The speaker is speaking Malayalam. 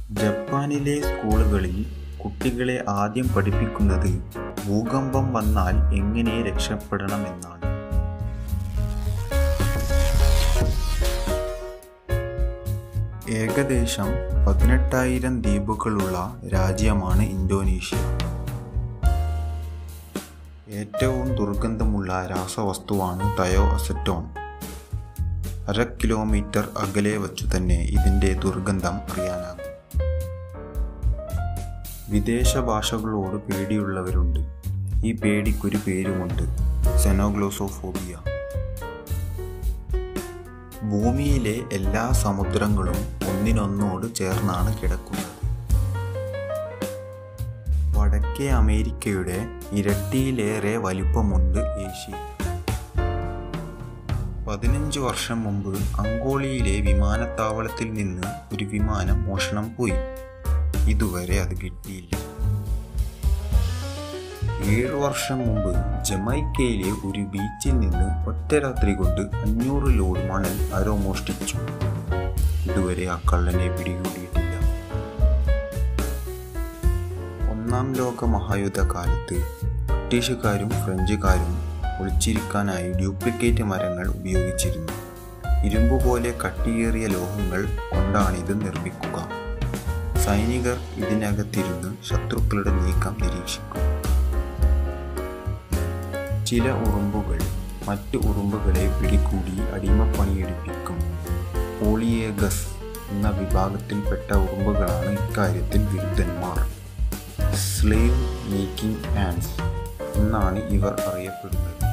ജപ്പാനിലെ സ്കൂളുകളിൽ കുട്ടികളെ ആദ്യം പഠിപ്പിക്കുന്നത് ഭൂകമ്പം വന്നാൽ എങ്ങനെ രക്ഷപ്പെടണമെന്നാണ് ഏകദേശം പതിനെട്ടായിരം ദ്വീപുകളുള്ള രാജ്യമാണ് ഇന്തോനേഷ്യ ഏറ്റവും ദുർഗന്ധമുള്ള രാസവസ്തുവാണ് തയോ അസറ്റോൺ അര കിലോമീറ്റർ അകലെ വച്ചു തന്നെ ഇതിൻ്റെ ദുർഗന്ധം അറിയാനാകും വിദേശ ഭാഷകളോട് പേടിയുള്ളവരുണ്ട് ഈ പേടിക്കൊരു പേരുമുണ്ട് സെനോഗ്ലോസോഫോബിയ ഭൂമിയിലെ എല്ലാ സമുദ്രങ്ങളും ഒന്നിനൊന്നോട് ചേർന്നാണ് കിടക്കുന്നത് വടക്കേ അമേരിക്കയുടെ ഇരട്ടിയിലേറെ വലിപ്പമുണ്ട് ഏഷ്യയിൽ പതിനഞ്ച് വർഷം മുമ്പ് അങ്കോളിയിലെ വിമാനത്താവളത്തിൽ നിന്ന് ഒരു വിമാനം മോഷണം പോയി ഇതുവരെ അത് കിട്ടിയില്ല ഏഴു വർഷം മുമ്പ് ജമൈക്കയിലെ ഒരു ബീച്ചിൽ നിന്ന് ഒറ്റ രാത്രി കൊണ്ട് അഞ്ഞൂറ് ലോഡ് മണൽ ആരോ മോഷ്ടിച്ചു ഇതുവരെ ആ കള്ളനെ പിടികൂടിയിട്ടില്ല ഒന്നാം ലോക മഹായുദ്ധ കാലത്ത് ബ്രിട്ടീഷുകാരും ഫ്രഞ്ചുകാരും ഒളിച്ചിരിക്കാനായി ഡ്യൂപ്ലിക്കേറ്റ് മരങ്ങൾ ഉപയോഗിച്ചിരുന്നു ഇരുമ്പ് പോലെ കട്ടിയേറിയ ലോഹങ്ങൾ കൊണ്ടാണിത് നിർമ്മിക്കുക സൈനികർ ഇതിനകത്തിരുന്ന് ശത്രുക്കളുടെ നീക്കം നിരീക്ഷിക്കും ചില ഉറുമ്പുകൾ മറ്റ് ഉറുമ്പുകളെ പിടികൂടി അടിമപ്പണിയെടുപ്പിക്കും പോളിയേഗസ് എന്ന വിഭാഗത്തിൽപ്പെട്ട ഉറുമ്പുകളാണ് ഇക്കാര്യത്തിൽ വിരുദ്ധന്മാർ സ്ലേവ് മേക്കിംഗ് ആൻഡ്സ് എന്നാണ് ഇവർ അറിയപ്പെടുന്നത്